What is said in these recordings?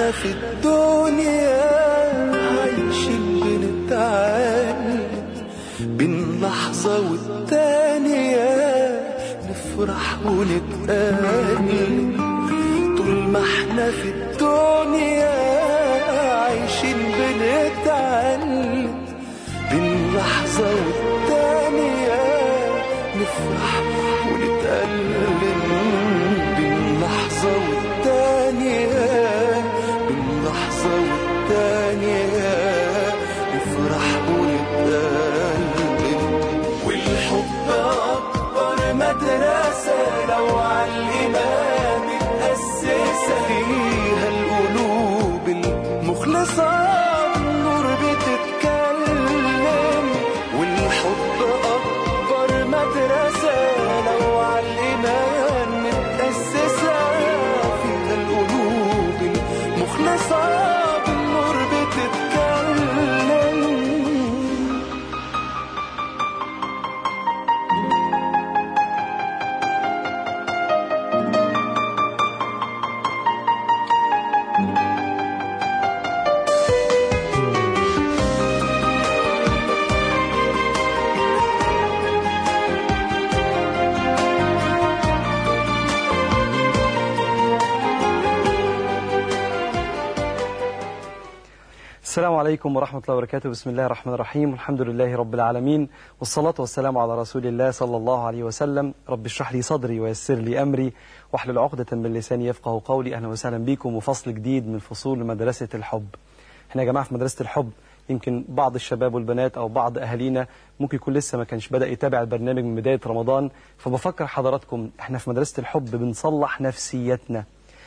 احنا في الدنيا عايشين بنتعلم بين لحظة والتانية نفرح ونتألم طول ما احنا في الدنيا عايشين بنتعلم بين لحظة والتانية نفرح ونتألم بين لحظة والتانية بين لحظة والتانية نفرح ونتألم والحب أكبر مدرسة لو عالإيمان متأسسة فيها القلوب المخلصة النور بتتكلم والحب أكبر مدرسة لو عالإيمان متأسسة فيها القلوب المخلصة بالنور بتتكلم السلام عليكم ورحمة الله وبركاته بسم الله الرحمن الرحيم والحمد لله رب العالمين والصلاة والسلام على رسول الله صلى الله عليه وسلم رب اشرح لي صدري ويسر لي أمري واحلل عقدة من لساني يفقه قولي أهلا وسهلا بكم وفصل جديد من فصول مدرسة الحب احنا يا جماعة في مدرسة الحب يمكن بعض الشباب والبنات أو بعض أهالينا ممكن يكون لسه ما كانش بدأ يتابع البرنامج من بداية رمضان فبفكر حضراتكم احنا في مدرسة الحب بنصلح نفسيتنا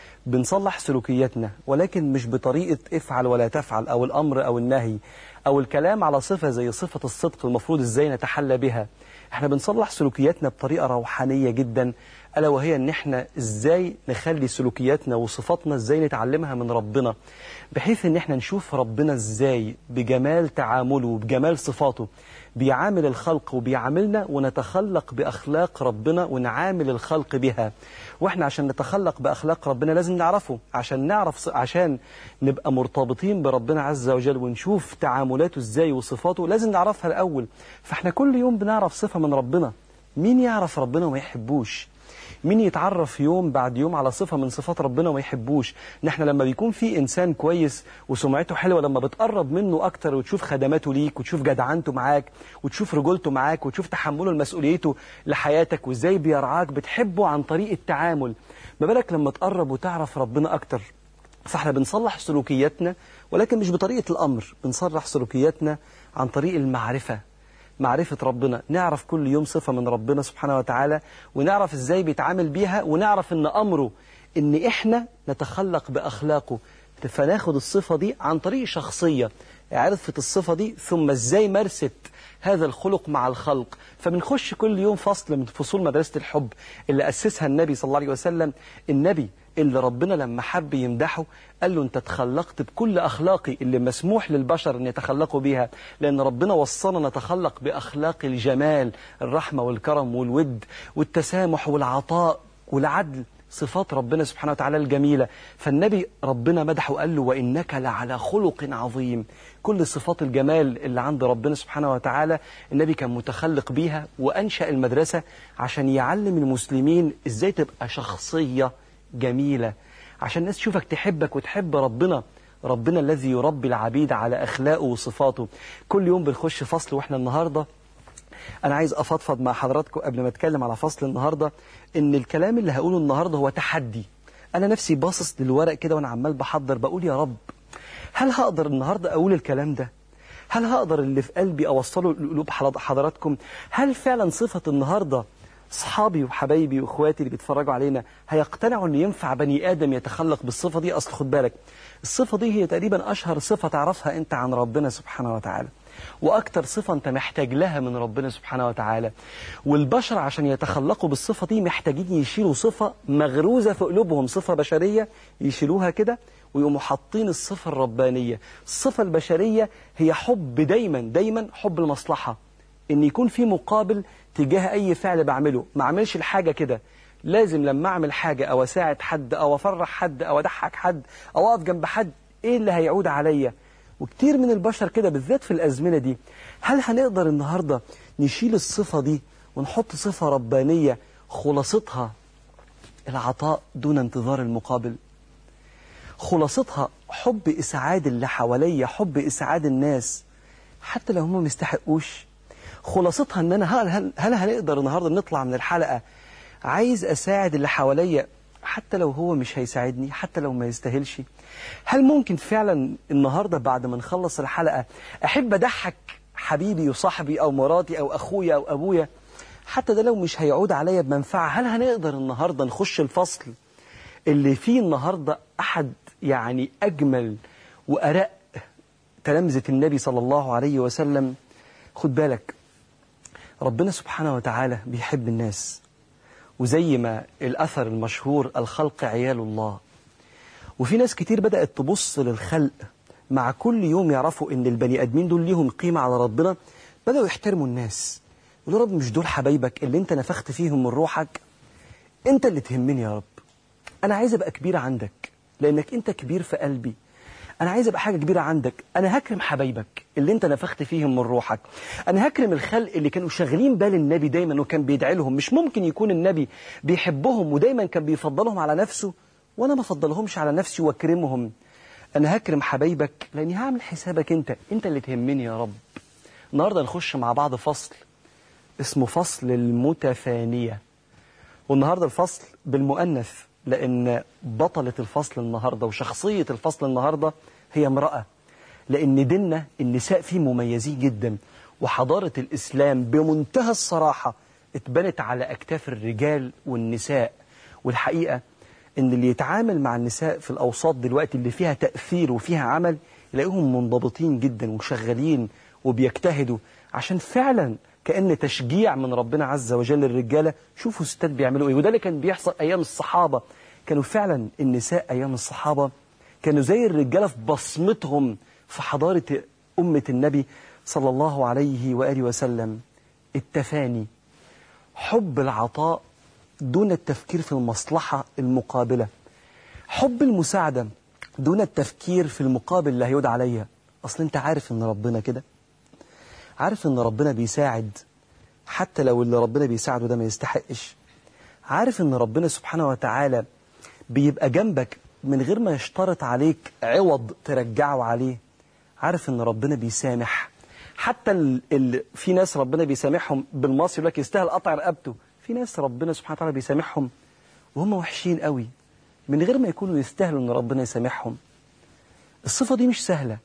بنصلح سلوكياتنا ولكن مش بطريقة افعل ولا تفعل أو الأمر أو النهي أو الكلام على صفة زي صفة الصدق المفروض إزاي نتحلى بها احنا بنصلح سلوكياتنا بطريقة روحانية جدا ألا وهي أن احنا إزاي نخلي سلوكياتنا وصفاتنا إزاي نتعلمها من ربنا بحيث أن احنا نشوف ربنا إزاي بجمال تعامله وبجمال صفاته بيعامل الخلق وبيعاملنا ونتخلق بأخلاق ربنا ونعامل الخلق بها واحنا عشان نتخلق بأخلاق ربنا لازم نعرفه عشان نعرف عشان نبقى مرتبطين بربنا عز وجل ونشوف تعاملاته ازاي وصفاته لازم نعرفها الأول فاحنا كل يوم بنعرف صفة من ربنا مين يعرف ربنا وما يحبوش مين يتعرف يوم بعد يوم على صفة من صفات ربنا وما يحبوش ان احنا لما بيكون في انسان كويس وسمعته حلوة لما بتقرب منه اكتر وتشوف خدماته ليك وتشوف جدعنته معاك وتشوف رجولته معاك وتشوف تحمله لمسؤوليته لحياتك وازاي بيرعاك بتحبه عن طريق التعامل ما بالك لما تقرب وتعرف ربنا اكتر فاحنا بنصلح سلوكياتنا ولكن مش بطريقة الامر بنصلح سلوكياتنا عن طريق المعرفة معرفة ربنا نعرف كل يوم صفة من ربنا سبحانه وتعالى ونعرف ازاي بيتعامل بيها ونعرف ان امره ان احنا نتخلق باخلاقه فناخد الصفة دي عن طريق شخصية عرفت الصفة دي ثم ازاي مارست هذا الخلق مع الخلق فبنخش كل يوم فصل من فصول مدرسة الحب اللي أسسها النبي صلى الله عليه وسلم النبي اللي ربنا لما حب يمدحه قال له انت تخلقت بكل أخلاقي اللي مسموح للبشر ان يتخلقوا بيها لأن ربنا وصانا نتخلق بأخلاق الجمال الرحمة والكرم والود والتسامح والعطاء والعدل صفات ربنا سبحانه وتعالى الجميلة فالنبي ربنا مدحه وقال له وإنك لعلى خلق عظيم كل صفات الجمال اللي عند ربنا سبحانه وتعالى النبي كان متخلق بيها وأنشأ المدرسة عشان يعلم المسلمين إزاي تبقى شخصية جميلة عشان الناس تشوفك تحبك وتحب ربنا ربنا الذي يربي العبيد على أخلاقه وصفاته كل يوم بنخش فصل وإحنا النهاردة أنا عايز أفضفض مع حضراتكم قبل ما أتكلم على فصل النهاردة إن الكلام اللي هقوله النهاردة هو تحدي أنا نفسي باصص للورق كده وأنا عمال بحضر بقول يا رب هل هقدر النهاردة أقول الكلام ده هل هقدر اللي في قلبي أوصله لقلوب حضراتكم هل فعلا صفة النهاردة أصحابي وحبايبي وإخواتي اللي بيتفرجوا علينا هيقتنعوا إن ينفع بني آدم يتخلق بالصفة دي أصل خد بالك الصفة دي هي تقريبا أشهر صفة تعرفها أنت عن ربنا سبحانه وتعالى وأكتر صفة أنت محتاج لها من ربنا سبحانه وتعالى والبشر عشان يتخلقوا بالصفة دي محتاجين يشيلوا صفة مغروزة في قلوبهم صفة بشرية يشيلوها كده ويقوموا حاطين الصفة الربانية الصفة البشرية هي حب دايما دايما حب المصلحة إن يكون في مقابل تجاه أي فعل بعمله ما أعملش الحاجة كده لازم لما اعمل حاجة او اساعد حد او افرح حد او اضحك حد او اقف جنب حد ايه اللي هيعود عليا وكتير من البشر كده بالذات في الازمنة دي هل هنقدر النهاردة نشيل الصفة دي ونحط صفة ربانية خلاصتها العطاء دون انتظار المقابل خلاصتها حب إسعاد اللي حواليا حب إسعاد الناس حتى لو هم مستحقوش خلاصتها ان انا هل, هل, هل هنقدر النهارده نطلع من الحلقه عايز اساعد اللي حواليا حتى لو هو مش هيساعدني حتى لو ما يستاهلش هل ممكن فعلا النهارده بعد ما نخلص الحلقه احب اضحك حبيبي وصاحبي او مراتي او اخويا او ابويا حتى ده لو مش هيعود عليا بمنفعه هل هنقدر النهارده نخش الفصل اللي فيه النهارده احد يعني اجمل وارق تلامذه النبي صلى الله عليه وسلم خد بالك ربنا سبحانه وتعالى بيحب الناس وزي ما الأثر المشهور الخلق عيال الله وفي ناس كتير بدأت تبص للخلق مع كل يوم يعرفوا ان البني ادمين دول ليهم قيمة على ربنا بدأوا يحترموا الناس يقولوا رب مش دول حبايبك اللي انت نفخت فيهم من روحك انت اللي تهمني يا رب انا عايز ابقى كبير عندك لانك انت كبير في قلبي انا عايز ابقى حاجه كبيره عندك انا هكرم حبايبك اللي انت نفخت فيهم من روحك انا هكرم الخلق اللي كانوا شاغلين بال النبي دايما وكان بيدعي لهم مش ممكن يكون النبي بيحبهم ودايما كان بيفضلهم على نفسه وانا ما افضلهمش على نفسي واكرمهم انا هكرم حبايبك لاني هعمل حسابك انت انت اللي تهمني يا رب النهارده نخش مع بعض فصل اسمه فصل المتفانيه والنهارده الفصل بالمؤنث لأن بطلة الفصل النهاردة وشخصية الفصل النهاردة هي امرأة لأن ديننا النساء فيه مميزين جدا وحضارة الإسلام بمنتهى الصراحة اتبنت على أكتاف الرجال والنساء والحقيقة إن اللي يتعامل مع النساء في الأوساط دلوقتي اللي فيها تأثير وفيها عمل يلاقيهم منضبطين جدا وشغالين وبيجتهدوا عشان فعلا كأن تشجيع من ربنا عز وجل للرجالة شوفوا ستات بيعملوا ايه وده اللي كان بيحصل أيام الصحابة كانوا فعلا النساء أيام الصحابة كانوا زي الرجالة في بصمتهم في حضارة أمة النبي صلى الله عليه وآله وسلم التفاني حب العطاء دون التفكير في المصلحة المقابلة حب المساعدة دون التفكير في المقابل اللي هيود عليا أصل أنت عارف أن ربنا كده عارف ان ربنا بيساعد حتى لو اللي ربنا بيساعده ده ما يستحقش عارف ان ربنا سبحانه وتعالى بيبقى جنبك من غير ما يشترط عليك عوض ترجعه عليه عارف ان ربنا بيسامح حتى ال... ال... في ناس ربنا بيسامحهم بالمصري يقول لك يستاهل قطع رقبته في ناس ربنا سبحانه وتعالى بيسامحهم وهم وحشين قوي من غير ما يكونوا يستاهلوا ان ربنا يسامحهم الصفة دي مش سهلة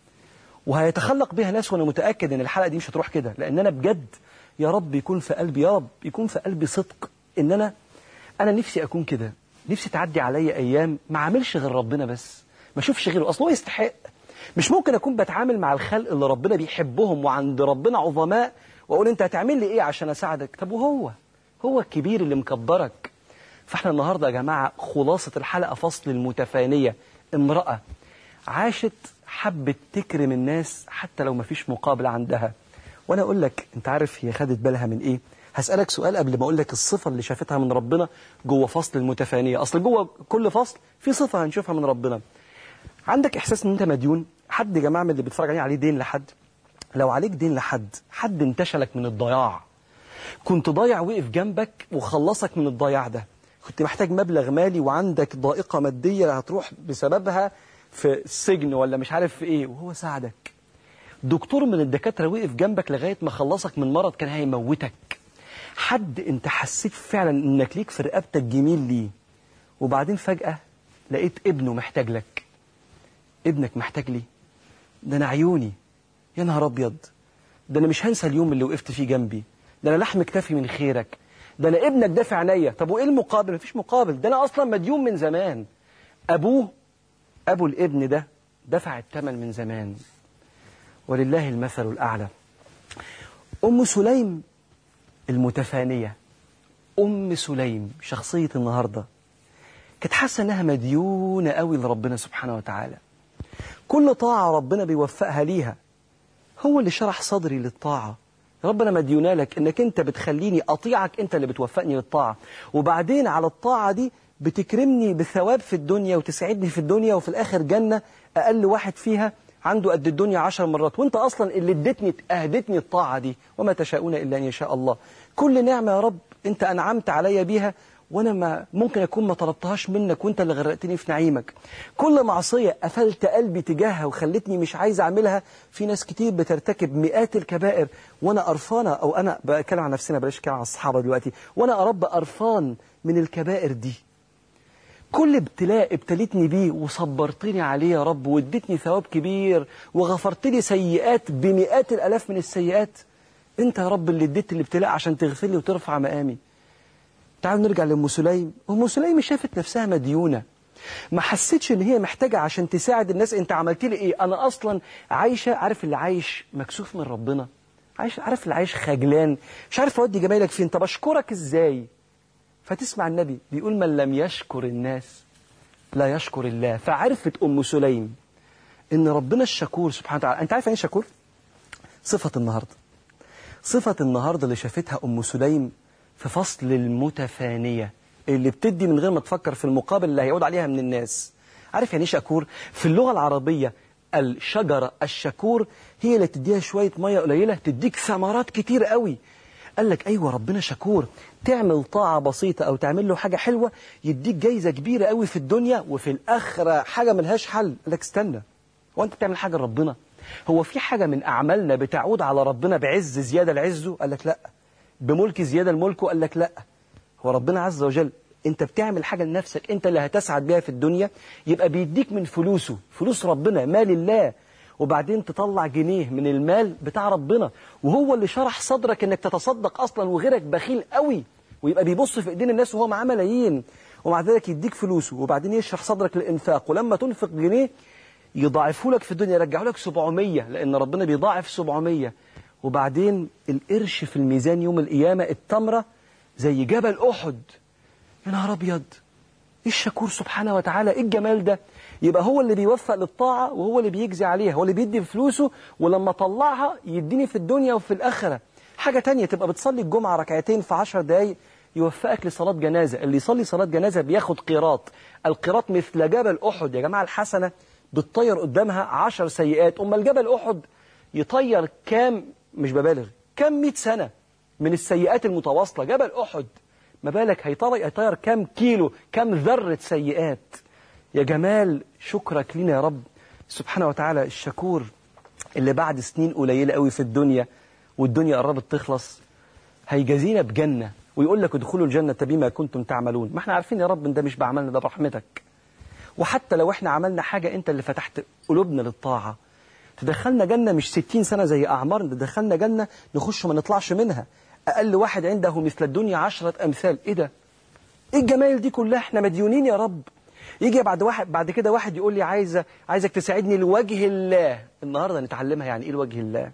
وهيتخلق بها ناس وانا متاكد ان الحلقه دي مش هتروح كده لان انا بجد يا رب يكون في قلبي يا رب يكون في قلبي صدق ان انا انا نفسي اكون كده نفسي تعدي عليا ايام ما عاملش غير ربنا بس ما اشوفش غيره اصل هو يستحق مش ممكن اكون بتعامل مع الخلق اللي ربنا بيحبهم وعند ربنا عظماء واقول انت هتعمل لي ايه عشان اساعدك طب وهو هو الكبير اللي مكبرك فاحنا النهارده يا جماعه خلاصه الحلقه فصل المتفانيه امراه عاشت حبت تكرم الناس حتى لو مفيش مقابل عندها وانا اقول لك انت عارف هي خدت بالها من ايه هسألك سؤال قبل ما اقول لك الصفة اللي شافتها من ربنا جوه فصل المتفانية اصل جوه كل فصل في صفة هنشوفها من ربنا عندك احساس ان انت مديون حد يا جماعة من اللي بيتفرج عليه عليه دين لحد لو عليك دين لحد حد انتشلك من الضياع كنت ضايع وقف جنبك وخلصك من الضياع ده كنت محتاج مبلغ مالي وعندك ضائقة مادية هتروح بسببها في السجن ولا مش عارف في ايه وهو ساعدك دكتور من الدكاترة وقف جنبك لغاية ما خلصك من مرض كان هيموتك حد انت حسيت فعلا انك ليك في رقبتك جميل ليه وبعدين فجأة لقيت ابنه محتاج لك ابنك محتاج لي ده انا عيوني يا نهار ابيض ده انا مش هنسى اليوم اللي وقفت فيه جنبي ده انا لحم كتافي من خيرك ده انا ابنك ده في عينيا طب وايه المقابل مفيش مقابل ده انا اصلا مديون من زمان ابوه ابو الابن ده دفع الثمن من زمان ولله المثل الاعلى ام سليم المتفانيه ام سليم شخصيه النهارده كانت حاسه انها مديونه قوي لربنا سبحانه وتعالى كل طاعه ربنا بيوفقها ليها هو اللي شرح صدري للطاعه يا رب انا مديونه لك انك انت بتخليني اطيعك انت اللي بتوفقني للطاعه وبعدين على الطاعه دي بتكرمني بثواب في الدنيا وتسعدني في الدنيا وفي الاخر جنه اقل واحد فيها عنده قد الدنيا عشر مرات وانت اصلا اللي اديتني اهدتني الطاعه دي وما تشاءون الا ان يشاء الله كل نعمه يا رب انت انعمت عليا بيها وانا ما ممكن اكون ما طلبتهاش منك وانت اللي غرقتني في نعيمك كل معصيه قفلت قلبي تجاهها وخلتني مش عايز اعملها في ناس كتير بترتكب مئات الكبائر وانا قرفانه او انا بتكلم عن نفسنا بلاش اتكلم عن الصحابه دلوقتي وانا يا رب قرفان من الكبائر دي كل ابتلاء ابتليتني بيه وصبرتني عليه يا رب واديتني ثواب كبير وغفرت لي سيئات بمئات الالاف من السيئات انت يا رب اللي اديت الابتلاء عشان تغفر لي وترفع مقامي تعالوا نرجع لأم سليم أم سليم شافت نفسها مديونة ما حسيتش ان هي محتاجة عشان تساعد الناس انت عملت لي ايه انا اصلا عايشة عارف اللي عايش مكسوف من ربنا عايش عارف اللي عايش خجلان مش عارف اودي جمايلك فين طب اشكرك ازاي فتسمع النبي بيقول من لم يشكر الناس لا يشكر الله فعرفت ام سليم ان ربنا الشكور سبحانه وتعالى انت عارف يعني ايه شكور صفة النهارده صفة النهارده اللي شافتها ام سليم في فصل المتفانية اللي بتدي من غير ما تفكر في المقابل اللي هيعود عليها من الناس عارف يعني ايه شكور في اللغة العربية الشجرة الشكور هي اللي تديها شوية مية قليلة تديك ثمرات كتير قوي قال لك أيوة ربنا شكور تعمل طاعة بسيطة أو تعمل له حاجة حلوة يديك جايزة كبيرة قوي في الدنيا وفي الآخرة حاجة ملهاش حل قال لك استنى هو أنت بتعمل حاجة لربنا هو في حاجة من أعمالنا بتعود على ربنا بعز زيادة لعزه قال لك لأ بملك زيادة لملكه قال لك لا هو ربنا عز وجل انت بتعمل حاجة لنفسك انت اللي هتسعد بيها في الدنيا يبقى بيديك من فلوسه فلوس ربنا مال الله وبعدين تطلع جنيه من المال بتاع ربنا وهو اللي شرح صدرك انك تتصدق اصلا وغيرك بخيل قوي ويبقى بيبص في ايدين الناس وهو معاه ملايين ومع ذلك يديك فلوسه وبعدين يشرح صدرك للانفاق ولما تنفق جنيه يضاعفه لك في الدنيا يرجعه لك 700 لان ربنا بيضاعف 700 وبعدين القرش في الميزان يوم القيامة التمرة زي جبل أحد يا نهار أبيض إيه الشكور سبحانه وتعالى إيه الجمال ده يبقى هو اللي بيوفق للطاعة وهو اللي بيجزي عليها هو اللي بيدي فلوسه ولما طلعها يديني في الدنيا وفي الآخرة حاجة تانية تبقى بتصلي الجمعة ركعتين في عشر دقايق يوفقك لصلاة جنازة اللي يصلي صلاة جنازة بياخد قيراط القيراط مثل جبل أحد يا جماعة الحسنة بتطير قدامها عشر سيئات أما الجبل أحد يطير كام مش ببالغ كم مئة سنة من السيئات المتواصلة جبل أحد ما بالك هيطير, هيطير كم كيلو كم ذرة سيئات يا جمال شكرك لنا يا رب سبحانه وتعالى الشكور اللي بعد سنين قليلة قوي في الدنيا والدنيا قربت تخلص هيجازينا بجنة ويقول لك ادخلوا الجنة بما كنتم تعملون ما احنا عارفين يا رب ان ده مش بعملنا ده برحمتك وحتى لو احنا عملنا حاجة انت اللي فتحت قلوبنا للطاعة تدخلنا جنة مش ستين سنة زي أعمار تدخلنا جنة نخش ما نطلعش منها أقل واحد عنده مثل الدنيا عشرة أمثال إيه ده؟ إيه الجمال دي كلها إحنا مديونين يا رب يجي بعد واحد بعد كده واحد يقول لي عايز عايزك تساعدني لوجه الله النهارده نتعلمها يعني ايه لوجه الله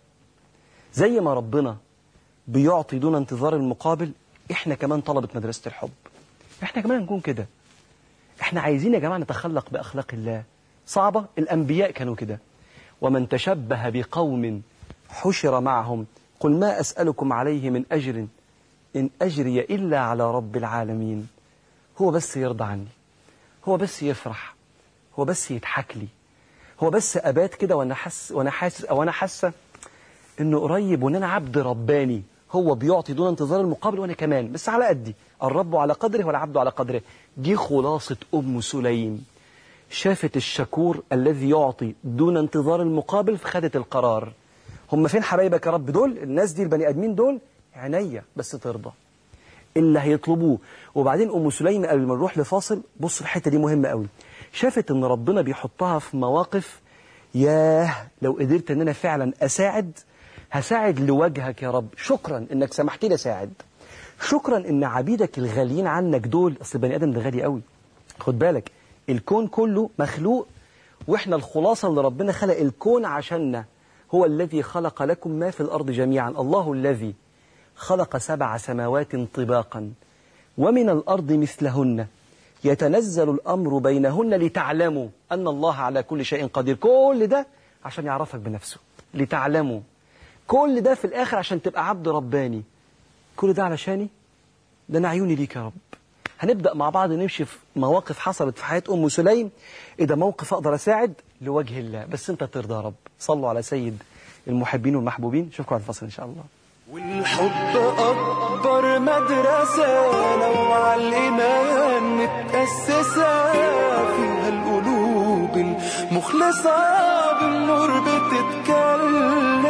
زي ما ربنا بيعطي دون انتظار المقابل احنا كمان طلبة مدرسة الحب احنا كمان نكون كده احنا عايزين يا جماعة نتخلق بأخلاق الله صعبة الأنبياء كانوا كده ومن تشبه بقوم حشر معهم قل ما أسألكم عليه من أجر إن أجري إلا على رب العالمين هو بس يرضى عني هو بس يفرح هو بس يضحك لي هو بس أبات كده وأنا حس وأنا حاسس أو أنا حاسة إنه قريب وإن أنا عبد رباني هو بيعطي دون انتظار المقابل وأنا كمان بس على قدي الرب على قدره والعبد على قدره دي خلاصة أم سليم شافت الشكور الذي يعطي دون انتظار المقابل فخدت القرار هم فين حبايبك يا رب دول الناس دي البني ادمين دول عينيا بس ترضى اللي هيطلبوه وبعدين ام سليم قبل ما نروح لفاصل بص الحته دي مهمه قوي شافت ان ربنا بيحطها في مواقف ياه لو قدرت ان انا فعلا اساعد هساعد لوجهك يا رب شكرا انك سمحت لي اساعد شكرا ان عبيدك الغاليين عنك دول اصل البني ادم ده غالي قوي خد بالك الكون كله مخلوق واحنا الخلاصة اللي ربنا خلق الكون عشاننا هو الذي خلق لكم ما في الأرض جميعا الله الذي خلق سبع سماوات طباقا ومن الأرض مثلهن يتنزل الأمر بينهن لتعلموا أن الله على كل شيء قدير كل ده عشان يعرفك بنفسه لتعلموا كل ده في الآخر عشان تبقى عبد رباني كل ده علشاني ده أنا عيوني ليك يا رب هنبدأ مع بعض نمشي في مواقف حصلت في حياة أم سليم إيه ده موقف أقدر أساعد لوجه الله بس أنت ترضى يا رب صلوا على سيد المحبين والمحبوبين نشوفكم على الفصل إن شاء الله والحب أكبر مدرسة لو على الإيمان متأسسة فيها القلوب المخلصة بالنور بتتكلم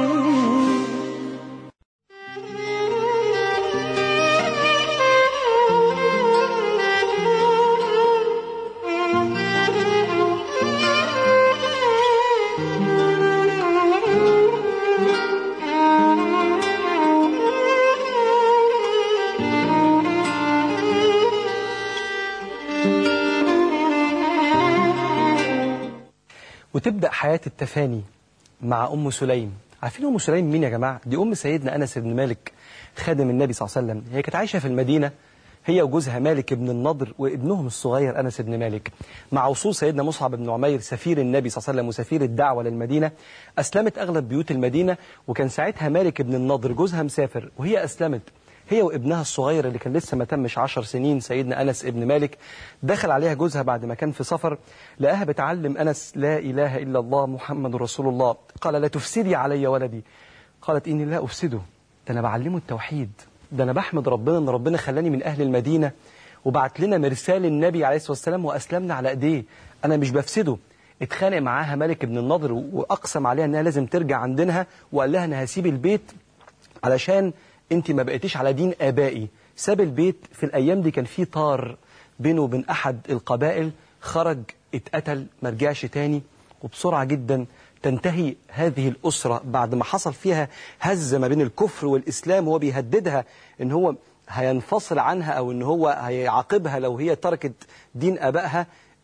وتبدأ حياة التفاني مع أم سليم عارفين أم سليم مين يا جماعة؟ دي أم سيدنا أنس بن مالك خادم النبي صلى الله عليه وسلم هي كانت عايشة في المدينة هي وجوزها مالك بن النضر وابنهم الصغير أنس بن مالك مع وصول سيدنا مصعب بن عمير سفير النبي صلى الله عليه وسلم وسفير الدعوة للمدينة أسلمت أغلب بيوت المدينة وكان ساعتها مالك بن النضر جوزها مسافر وهي أسلمت هي وابنها الصغير اللي كان لسه ما تمش عشر سنين سيدنا أنس ابن مالك دخل عليها جوزها بعد ما كان في سفر لقاها بتعلم أنس لا إله إلا الله محمد رسول الله قال لا تفسدي علي ولدي قالت إني لا أفسده ده أنا بعلمه التوحيد ده أنا بحمد ربنا أن ربنا خلاني من أهل المدينة وبعت لنا مرسال النبي عليه الصلاة والسلام وأسلمنا على إيديه أنا مش بفسده اتخانق معاها مالك بن النضر وأقسم عليها أنها لازم ترجع عن دينها وقال لها أنا هسيب البيت علشان انت ما بقيتيش على دين ابائي ساب البيت في الايام دي كان في طار بينه وبين احد القبائل خرج اتقتل ما رجعش تاني وبسرعه جدا تنتهي هذه الاسره بعد ما حصل فيها هزه ما بين الكفر والاسلام وهو بيهددها ان هو هينفصل عنها او ان هو هيعاقبها لو هي تركت دين ابائها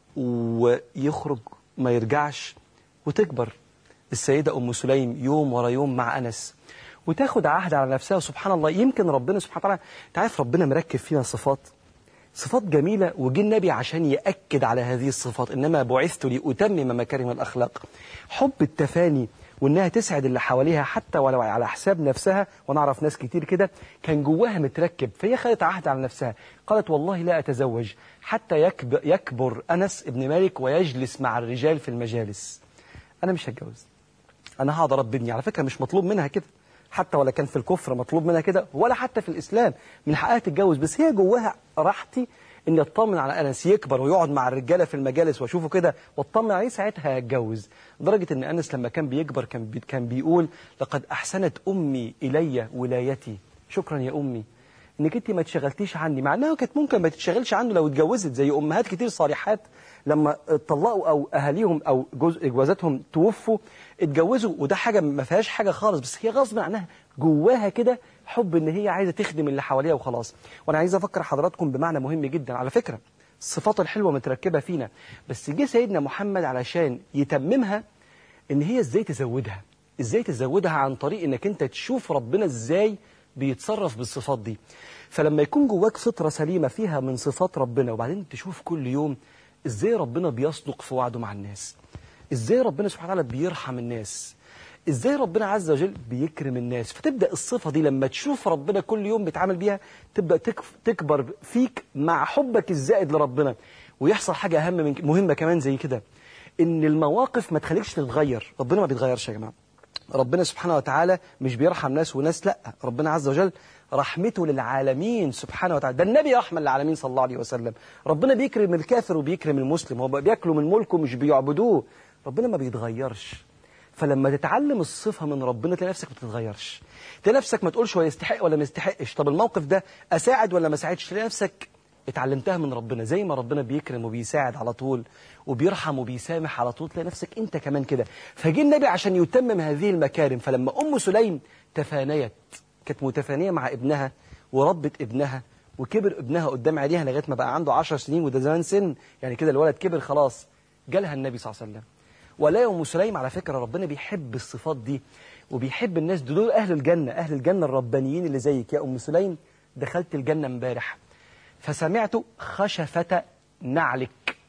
ويخرج ما يرجعش وتكبر السيده ام سليم يوم ورا يوم مع انس وتاخد عهد على نفسها وسبحان الله يمكن ربنا سبحانه وتعالى تعرف ربنا مركب فينا صفات صفات جميلة وجه النبي عشان يأكد على هذه الصفات إنما بعثت لأتمم مكارم الأخلاق حب التفاني وإنها تسعد اللي حواليها حتى ولو على حساب نفسها ونعرف ناس كتير كده كان جواها متركب فهي خدت عهد على نفسها قالت والله لا أتزوج حتى يكبر, يكبر أنس ابن مالك ويجلس مع الرجال في المجالس أنا مش هتجوز أنا هقعد أربي ابني على فكرة مش مطلوب منها كده حتى ولا كان في الكفر مطلوب منها كده ولا حتى في الإسلام من حقها تتجوز بس هي جواها راحتي إني أطمن على أنس يكبر ويقعد مع الرجالة في المجالس وأشوفه كده وأطمن عليه ساعتها هيتجوز لدرجة إن أنس لما كان بيكبر كان بي كان بيقول لقد أحسنت أمي إلي ولايتي شكرا يا أمي انك انت ما تشغلتيش عني مع انها كانت ممكن ما تتشغلش عنه لو اتجوزت زي امهات كتير صالحات لما اتطلقوا او اهاليهم او جوز جوازاتهم توفوا اتجوزوا وده حاجه ما فيهاش حاجه خالص بس هي غصب عنها جواها كده حب ان هي عايزه تخدم اللي حواليها وخلاص وانا عايز افكر حضراتكم بمعنى مهم جدا على فكره الصفات الحلوه متركبه فينا بس جه سيدنا محمد علشان يتممها ان هي ازاي تزودها ازاي تزودها عن طريق انك انت تشوف ربنا ازاي بيتصرف بالصفات دي فلما يكون جواك فطرة سليمة فيها من صفات ربنا وبعدين تشوف كل يوم ازاي ربنا بيصدق في وعده مع الناس ازاي ربنا سبحانه وتعالى بيرحم الناس ازاي ربنا عز وجل بيكرم الناس فتبدأ الصفة دي لما تشوف ربنا كل يوم بيتعامل بيها تبدأ تكف تكبر فيك مع حبك الزائد لربنا ويحصل حاجة أهم من مهمة كمان زي كده إن المواقف ما تخليكش تتغير ربنا ما بيتغيرش يا جماعة ربنا سبحانه وتعالى مش بيرحم ناس وناس لا ربنا عز وجل رحمته للعالمين سبحانه وتعالى ده النبي رحمة للعالمين صلى الله عليه وسلم ربنا بيكرم الكافر وبيكرم المسلم هو بياكلوا من ملكه مش بيعبدوه ربنا ما بيتغيرش فلما تتعلم الصفة من ربنا تلاقي نفسك ما بتتغيرش تلاقي نفسك ما تقولش هو يستحق ولا ما يستحقش طب الموقف ده أساعد ولا ما أساعدش تلاقي نفسك اتعلمتها من ربنا زي ما ربنا بيكرم وبيساعد على طول وبيرحم وبيسامح على طول تلاقي نفسك انت كمان كده فجه النبي عشان يتمم هذه المكارم فلما ام سليم تفانيت كانت متفانيه مع ابنها وربت ابنها وكبر ابنها قدام عينيها لغايه ما بقى عنده 10 سنين وده زمان سن يعني كده الولد كبر خلاص جالها النبي صلى الله عليه وسلم ولا ام سليم على فكره ربنا بيحب الصفات دي وبيحب الناس دول اهل الجنه اهل الجنه الربانيين اللي زيك يا ام سليم دخلت الجنه امبارح فسمعت خشفة نعلك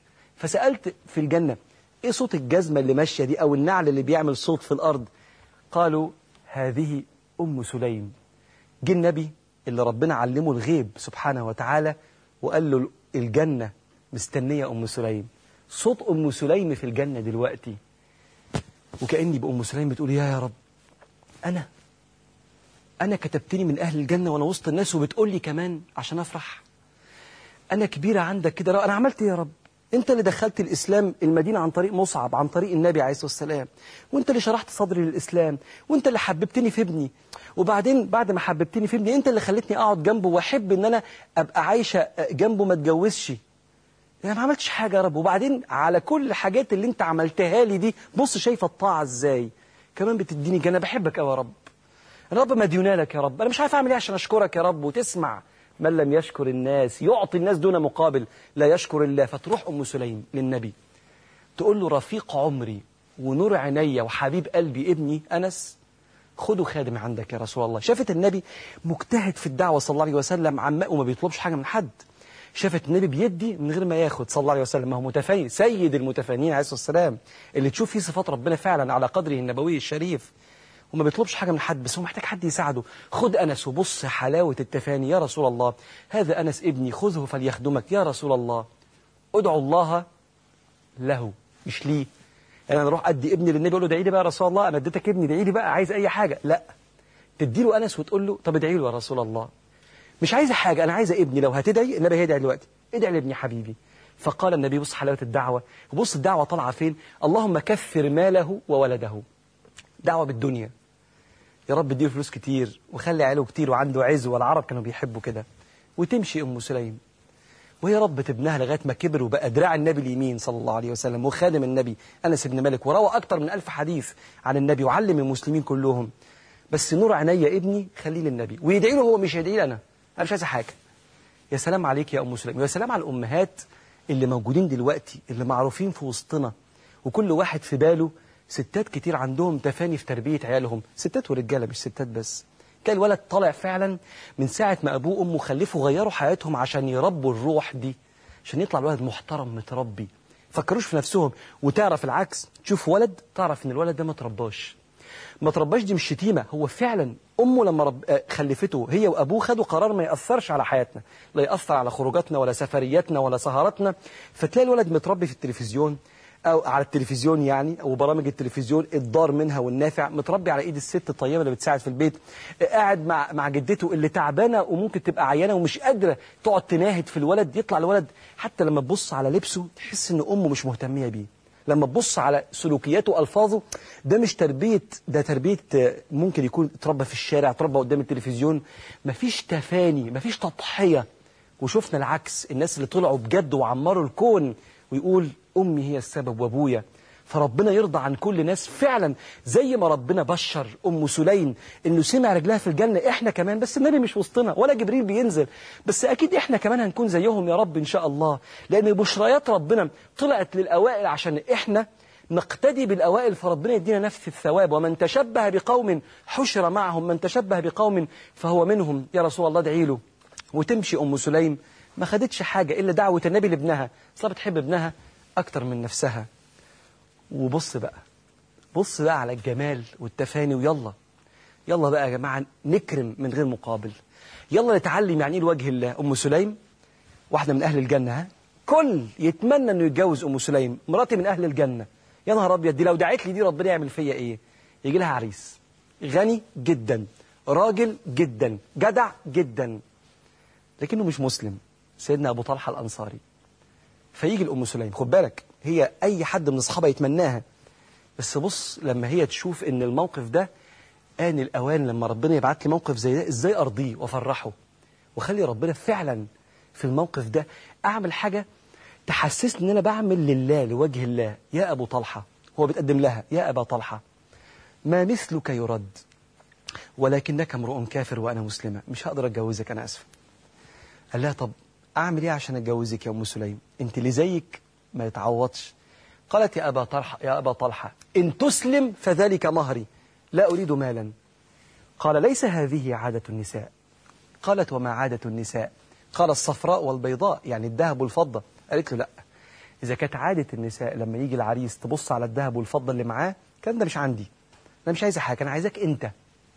فسألت في الجنة ايه صوت الجزمة اللي ماشية دي او النعل اللي بيعمل صوت في الارض قالوا هذه أم سليم جه النبي اللي ربنا علمه الغيب سبحانه وتعالى وقال له الجنة مستنية أم سليم صوت أم سليم في الجنة دلوقتي وكأني بأم سليم بتقول يا يا رب أنا أنا كتبتني من أهل الجنة وأنا وسط الناس وبتقول لي كمان عشان أفرح أنا كبيرة عندك كده أنا عملت إيه يا رب أنت اللي دخلت الإسلام المدينة عن طريق مصعب عن طريق النبي عليه الصلاة والسلام وأنت اللي شرحت صدري للإسلام وأنت اللي حببتني في ابني وبعدين بعد ما حببتني في ابني أنت اللي خلتني أقعد جنبه وأحب إن أنا أبقى عايشة جنبه ما اتجوزش انا ما عملتش حاجه يا رب وبعدين على كل الحاجات اللي انت عملتها لي دي بص شايفه الطاعه ازاي كمان بتديني جنه بحبك قوي يا رب انا رب مديونه لك يا رب انا مش عارف اعمل ايه عشان اشكرك يا رب وتسمع من لم يشكر الناس يعطي الناس دون مقابل لا يشكر الله فتروح ام سليم للنبي تقول له رفيق عمري ونور عينيا وحبيب قلبي ابني انس خده خادم عندك يا رسول الله شافت النبي مجتهد في الدعوه صلى الله عليه وسلم عماء وما بيطلبش حاجه من حد شافت النبي بيدي من غير ما ياخد صلى الله عليه وسلم ما هو متفاني سيد المتفانين عليه الصلاه والسلام اللي تشوف فيه صفات ربنا فعلا على قدره النبوي الشريف وما بيطلبش حاجه من حد بس هو محتاج حد يساعده خد انس وبص حلاوه التفاني يا رسول الله هذا انس ابني خذه فليخدمك يا رسول الله ادعو الله له مش ليه يعني انا اروح ادي ابني للنبي اقول له ادعي لي بقى يا رسول الله انا اديتك ابني ادعي لي بقى عايز اي حاجه لا تدي له انس وتقول له طب ادعي له يا رسول الله مش عايزه حاجه انا عايزه ابني لو هتدعي النبي هيدعي دلوقتي ادعي لابني حبيبي فقال النبي بص حلاوه الدعوه وبص الدعوه طالعه فين اللهم كثر ماله وولده دعوه بالدنيا يا رب اديله فلوس كتير وخلي عياله كتير وعنده عز والعرب كانوا بيحبوا كده وتمشي ام سليم وهي ربت ابنها لغايه ما كبر وبقى دراع النبي اليمين صلى الله عليه وسلم وخادم النبي انس بن مالك وروى اكتر من ألف حديث عن النبي وعلم المسلمين كلهم بس نور عينيا ابني خليه للنبي ويدعي له هو مش هيدعي لي انا انا مش عايزه حاجه يا سلام عليك يا ام سليم ويا سلام على الامهات اللي موجودين دلوقتي اللي معروفين في وسطنا وكل واحد في باله ستات كتير عندهم تفاني في تربيه عيالهم ستات ورجاله مش ستات بس تلاقي الولد طالع فعلا من ساعه ما ابوه وامه خلفوا غيروا حياتهم عشان يربوا الروح دي عشان يطلع الولد محترم متربي فكروش في نفسهم وتعرف العكس تشوف ولد تعرف ان الولد ده ما ترباش ما ترباش دي مش شتيمه هو فعلا امه لما رب... آه، خلفته هي وابوه خدوا قرار ما ياثرش على حياتنا لا ياثر على خروجاتنا ولا سفرياتنا ولا سهراتنا فتلاقي الولد متربي في التلفزيون او على التلفزيون يعني او برامج التلفزيون الضار منها والنافع متربي على ايد الست الطيبه اللي بتساعد في البيت آه، قاعد مع مع جدته اللي تعبانه وممكن تبقى عيانه ومش قادره تقعد تناهد في الولد يطلع الولد حتى لما تبص على لبسه تحس ان امه مش مهتميه بيه لما تبص على سلوكياته والفاظه ده مش تربيه ده تربيه آه، ممكن يكون اتربى في الشارع اتربى قدام التلفزيون مفيش تفاني مفيش تضحيه وشفنا العكس الناس اللي طلعوا بجد وعمروا الكون ويقول امي هي السبب وابويا فربنا يرضى عن كل ناس فعلا زي ما ربنا بشر ام سليم انه سمع رجلها في الجنه احنا كمان بس النبي مش وسطنا ولا جبريل بينزل بس اكيد احنا كمان هنكون زيهم يا رب ان شاء الله لان بشريات ربنا طلعت للاوائل عشان احنا نقتدي بالاوائل فربنا يدينا نفس الثواب ومن تشبه بقوم حشر معهم من تشبه بقوم فهو منهم يا رسول الله ادعي له وتمشي ام سليم ما خدتش حاجه الا دعوه النبي لابنها اصلا بتحب ابنها اكتر من نفسها وبص بقى بص بقى على الجمال والتفاني ويلا يلا بقى يا جماعة نكرم من غير مقابل يلا نتعلم يعني ايه لوجه الله أم سليم واحدة من أهل الجنة ها كل يتمنى إنه يتجوز أم سليم مراتي من أهل الجنة يا نهار أبيض دي لو دعيت لي دي ربنا يعمل فيا إيه يجي لها عريس غني جدا راجل جدا جدع جدا لكنه مش مسلم سيدنا أبو طلحة الأنصاري فيجي الأم سليم خد بالك هي أي حد من أصحابها يتمناها بس بص لما هي تشوف إن الموقف ده آن الأوان لما ربنا يبعت لي موقف زي ده إزاي أرضيه وأفرحه وخلي ربنا فعلا في الموقف ده أعمل حاجة تحسسني إن أنا بعمل لله لوجه الله يا أبو طلحة هو بيتقدم لها يا أبا طلحة ما مثلك يرد ولكنك امرؤ كافر وأنا مسلمة مش هقدر أتجوزك أنا أسف قال لها طب أعمل إيه عشان أتجوزك يا أم سليم أنت اللي زيك ما يتعوضش قالت يا أبا طلحة يا أبا طلحة إن تسلم فذلك مهري لا أريد مالا قال ليس هذه عادة النساء قالت وما عادة النساء قال الصفراء والبيضاء يعني الذهب والفضة قالت له لا إذا كانت عادة النساء لما يجي العريس تبص على الذهب والفضة اللي معاه كان ده مش عندي أنا مش عايزة حاجة أنا عايزك أنت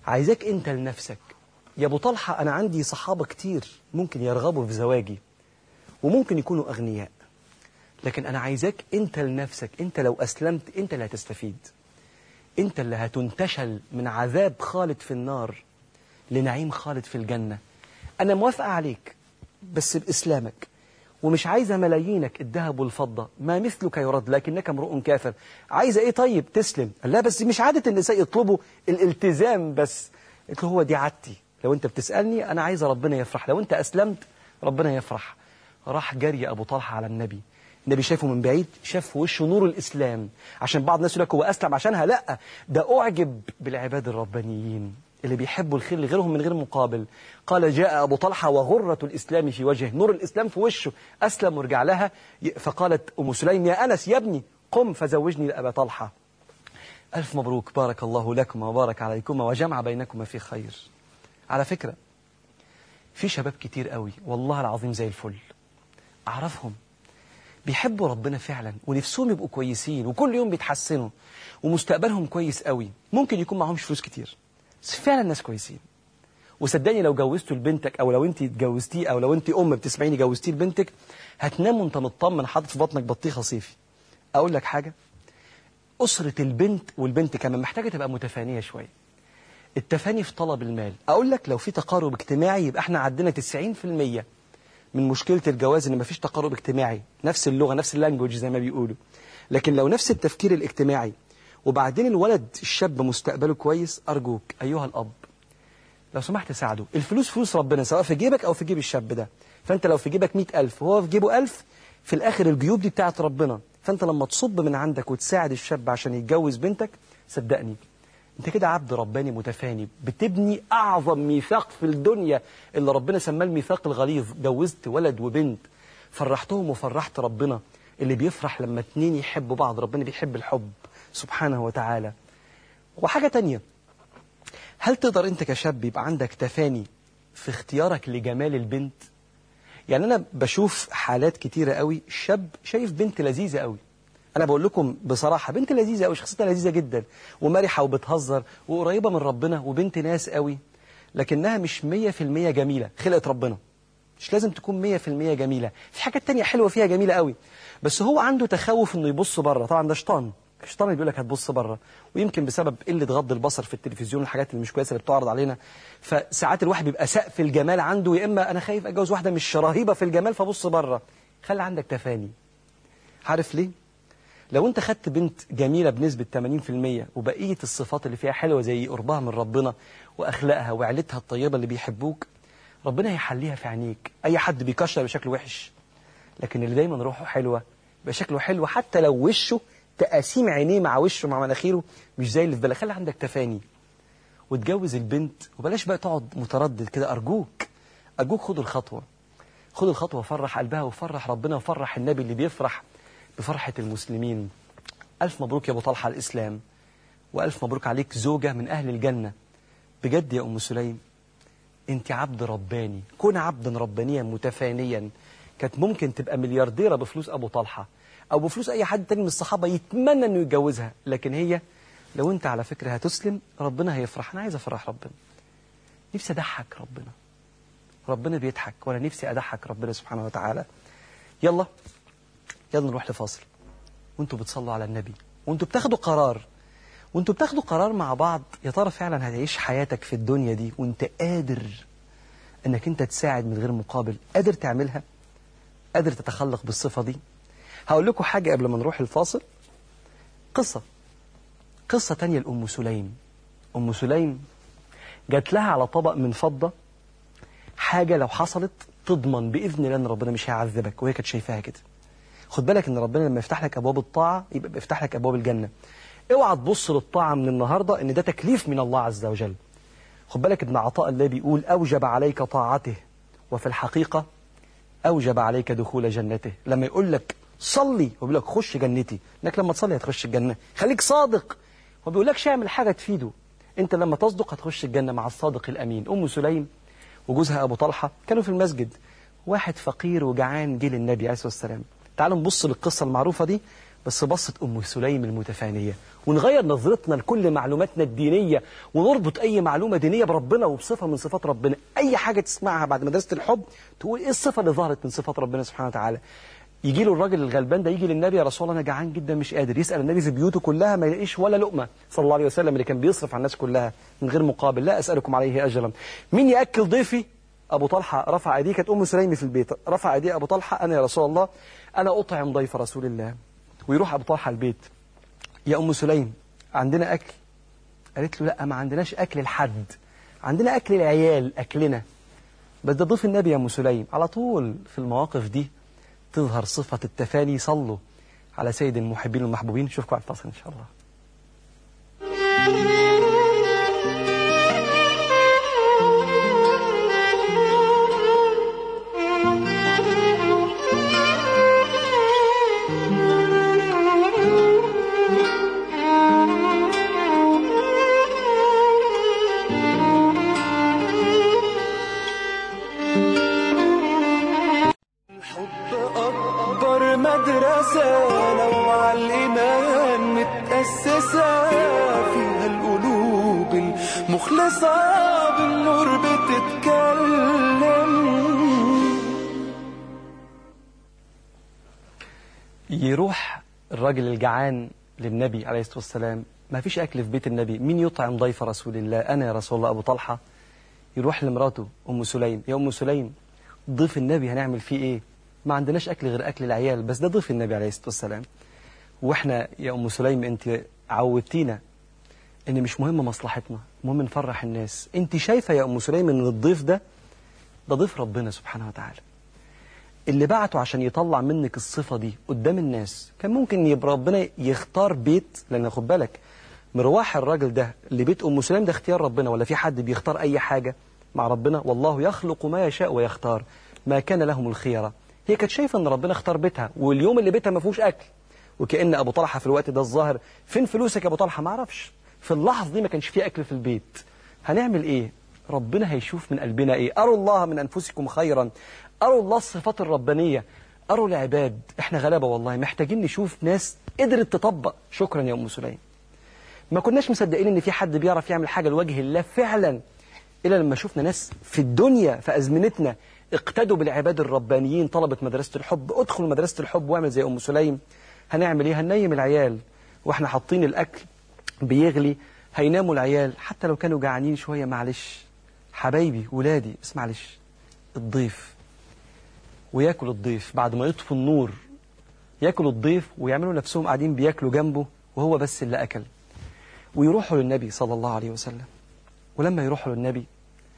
عايزاك انت لنفسك يا ابو طلحه انا عندي صحابه كتير ممكن يرغبوا في زواجي وممكن يكونوا اغنياء لكن انا عايزاك انت لنفسك انت لو اسلمت انت اللي هتستفيد انت اللي هتنتشل من عذاب خالد في النار لنعيم خالد في الجنه انا موافقه عليك بس باسلامك ومش عايزه ملايينك الذهب والفضه ما مثلك يرد لكنك امرؤ كافر عايزه ايه طيب تسلم لا بس مش عاده النساء يطلبوا الالتزام بس قلت له هو دي عادتي لو انت بتسالني انا عايزه ربنا يفرح لو انت اسلمت ربنا يفرح راح جري ابو طلحه على النبي النبي شايفه من بعيد شاف في وشه نور الاسلام عشان بعض الناس يقول لك هو اسلم عشانها لا ده اعجب بالعباد الربانيين اللي بيحبوا الخير لغيرهم من غير مقابل قال جاء أبو طلحة وغرة الإسلام في وجهه نور الإسلام في وشه أسلم ورجع لها فقالت أم سليم يا أنس يا ابني قم فزوجني لأبا طلحة ألف مبروك بارك الله لكما وبارك عليكما وجمع بينكما في خير على فكرة في شباب كتير قوي والله العظيم زي الفل أعرفهم بيحبوا ربنا فعلا ونفسهم يبقوا كويسين وكل يوم بيتحسنوا ومستقبلهم كويس قوي ممكن يكون معهمش فلوس كتير بس فعلا ناس كويسين وصدقني لو جوزته لبنتك او لو انت اتجوزتيه او لو انت ام بتسمعيني جوزتيه لبنتك هتنام وانت مطمن حاطط في بطنك بطيخه صيفي اقول لك حاجه اسره البنت والبنت كمان محتاجه تبقى متفانيه شويه التفاني في طلب المال اقول لك لو في تقارب اجتماعي يبقى احنا عندنا 90% من مشكله الجواز ان مفيش تقارب اجتماعي نفس اللغه نفس اللانجوج زي ما بيقولوا لكن لو نفس التفكير الاجتماعي وبعدين الولد الشاب مستقبله كويس أرجوك أيها الأب لو سمحت ساعده الفلوس فلوس ربنا سواء في جيبك أو في جيب الشاب ده فأنت لو في جيبك مئة ألف وهو في جيبه ألف في الآخر الجيوب دي بتاعت ربنا فأنت لما تصب من عندك وتساعد الشاب عشان يتجوز بنتك صدقني انت كده عبد رباني متفاني بتبني أعظم ميثاق في الدنيا اللي ربنا سماه الميثاق الغليظ جوزت ولد وبنت فرحتهم وفرحت ربنا اللي بيفرح لما اتنين يحبوا بعض ربنا بيحب الحب سبحانه وتعالى وحاجة تانية هل تقدر انت كشاب يبقى عندك تفاني في اختيارك لجمال البنت يعني انا بشوف حالات كتيرة قوي شاب شايف بنت لذيذة قوي انا بقول لكم بصراحة بنت لذيذة قوي شخصيتها لذيذة جدا ومرحة وبتهزر وقريبة من ربنا وبنت ناس قوي لكنها مش مية في المية جميلة خلقت ربنا مش لازم تكون مية في المية جميلة في حاجات تانية حلوة فيها جميلة قوي بس هو عنده تخوف انه يبص بره طبعا ده شيطان الشيطان اللي بيقول لك هتبص بره ويمكن بسبب قله غض البصر في التلفزيون والحاجات اللي مش كويسه اللي بتعرض علينا فساعات الواحد بيبقى سقف الجمال عنده يا اما انا خايف اتجوز واحده مش رهيبه في الجمال فبص بره خلي عندك تفاني عارف ليه لو انت خدت بنت جميله بنسبه 80% وبقيه الصفات اللي فيها حلوه زي قربها من ربنا واخلاقها وعيلتها الطيبه اللي بيحبوك ربنا هيحليها في عينيك اي حد بيكشر بشكل وحش لكن اللي دايما روحه حلوه يبقى شكله حلو حتى لو وشه تقاسيم عينيه مع وشه مع مناخيره مش زي اللي في بالك خلي عندك تفاني وتجوز البنت وبلاش بقى تقعد متردد كده أرجوك أرجوك خد الخطوة خد الخطوة فرح قلبها وفرح ربنا وفرح النبي اللي بيفرح بفرحة المسلمين ألف مبروك يا أبو طلحة الإسلام وألف مبروك عليك زوجة من أهل الجنة بجد يا أم سليم أنت عبد رباني كون عبدا ربانيا متفانيا كانت ممكن تبقى مليارديرة بفلوس أبو طلحة أو بفلوس أي حد تاني من الصحابة يتمنى أنه يتجوزها لكن هي لو أنت على فكرة هتسلم ربنا هيفرح أنا عايز أفرح ربنا نفسي أضحك ربنا ربنا بيضحك وأنا نفسي أضحك ربنا سبحانه وتعالى يلا يلا نروح لفاصل وانتوا بتصلوا على النبي وانتوا بتاخدوا قرار وانتوا بتاخدوا قرار مع بعض يا ترى فعلا هتعيش حياتك في الدنيا دي وانت قادر انك انت تساعد من غير مقابل قادر تعملها قادر تتخلق بالصفة دي هقول لكم حاجة قبل ما نروح الفاصل قصة قصة تانية لأم سليم أم سليم جات لها على طبق من فضة حاجة لو حصلت تضمن بإذن الله أن ربنا مش هيعذبك وهي كانت شايفاها كده خد بالك ان ربنا لما يفتح لك ابواب الطاعه يبقى بيفتح لك ابواب الجنه اوعى تبص للطاعه من النهارده ان ده تكليف من الله عز وجل خد بالك ابن عطاء الله بيقول اوجب عليك طاعته وفي الحقيقه اوجب عليك دخول جنته لما يقول لك صلي هو بيقول لك خش جنتي انك لما تصلي هتخش الجنه خليك صادق هو بيقولكش اعمل حاجه تفيده انت لما تصدق هتخش الجنه مع الصادق الامين ام سليم وجوزها ابو طلحه كانوا في المسجد واحد فقير وجعان جه للنبي عليه الصلاه والسلام تعالوا نبص للقصة المعروفة دي بس بصت أم سليم المتفانية ونغير نظرتنا لكل معلوماتنا الدينية ونربط أي معلومة دينية بربنا وبصفة من صفات ربنا أي حاجة تسمعها بعد مدرسة الحب تقول إيه الصفة اللي ظهرت من صفات ربنا سبحانه وتعالى يجي له الراجل الغلبان ده يجي للنبي يا رسول الله انا جعان جدا مش قادر يسال النبي في بيوته كلها ما يلاقيش ولا لقمه صلى الله عليه وسلم اللي كان بيصرف على الناس كلها من غير مقابل لا اسالكم عليه اجرا مين ياكل ضيفي ابو طلحه رفع ايديه كانت ام سليم في البيت رفع ايديه ابو طلحه انا يا رسول الله انا اطعم ضيف رسول الله ويروح ابو طلحه البيت يا ام سليم عندنا اكل قالت له لا ما عندناش اكل لحد عندنا اكل العيال اكلنا بس ده ضيف النبي يا ام سليم على طول في المواقف دي تظهر صفة التفاني صلوا على سيد المحبين والمحبوبين نشوفكم على الفاصل إن شاء الله الحب أكبر مدرسة لو على الإيمان متأسسة فيها القلوب المخلصة بالنور بتتكلم يروح الراجل الجعان للنبي عليه الصلاة والسلام ما فيش أكل في بيت النبي مين يطعم ضيف رسول الله أنا يا رسول الله أبو طلحة يروح لمراته أم سليم يا أم سليم ضيف النبي هنعمل فيه إيه ما عندناش أكل غير أكل العيال بس ده ضيف النبي عليه الصلاة والسلام وإحنا يا أم سليم أنت عودتينا إن مش مهم مصلحتنا مهم نفرح الناس أنت شايفة يا أم سليم إن الضيف ده ده ضيف ربنا سبحانه وتعالى اللي بعته عشان يطلع منك الصفة دي قدام الناس كان ممكن يبقى ربنا يختار بيت لأن خد بالك مروح الراجل ده لبيت أم سليم ده اختيار ربنا ولا في حد بيختار أي حاجة مع ربنا والله يخلق ما يشاء ويختار ما كان لهم الخيرة هي كانت شايفة أن ربنا اختار بيتها واليوم اللي بيتها ما فيهوش أكل وكأن أبو طلحة في الوقت ده الظاهر فين فلوسك يا أبو طلحة ما أعرفش في اللحظة دي ما كانش فيه أكل في البيت هنعمل إيه ربنا هيشوف من قلبنا إيه أروا الله من أنفسكم خيرا أروا الله الصفات الربانية أروا العباد إحنا غلابة والله محتاجين نشوف ناس قدرت تطبق شكرا يا أم سليم ما كناش مصدقين ان في حد بيعرف يعمل حاجة لوجه الله فعلا إلا لما شفنا ناس في الدنيا في أزمنتنا اقتدوا بالعباد الربانيين طلبة مدرسة الحب ادخلوا مدرسة الحب واعمل زي أم سليم هنعمل ايه هننيم العيال واحنا حاطين الأكل بيغلي هيناموا العيال حتى لو كانوا جعانين شوية معلش حبايبي ولادي بس معلش الضيف وياكل الضيف بعد ما يطفوا النور ياكل الضيف ويعملوا نفسهم قاعدين بياكلوا جنبه وهو بس اللي أكل ويروحوا للنبي صلى الله عليه وسلم ولما يروحوا للنبي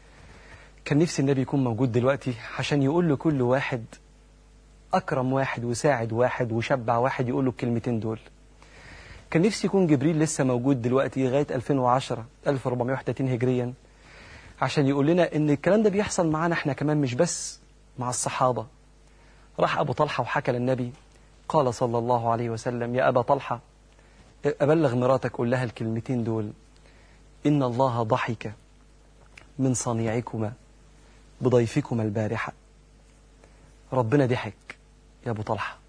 كان نفسي النبي يكون موجود دلوقتي عشان يقول لكل واحد أكرم واحد وساعد واحد وشبع واحد يقول له الكلمتين دول كان نفسي يكون جبريل لسه موجود دلوقتي لغاية 2010 1431 هجريا عشان يقول لنا ان الكلام ده بيحصل معانا احنا كمان مش بس مع الصحابة راح أبو طلحة وحكى للنبي قال صلى الله عليه وسلم يا أبا طلحة أبلغ مراتك قول لها الكلمتين دول إن الله ضحك من صنيعكما بضيفكما البارحة ربنا ضحك يا أبو طلحة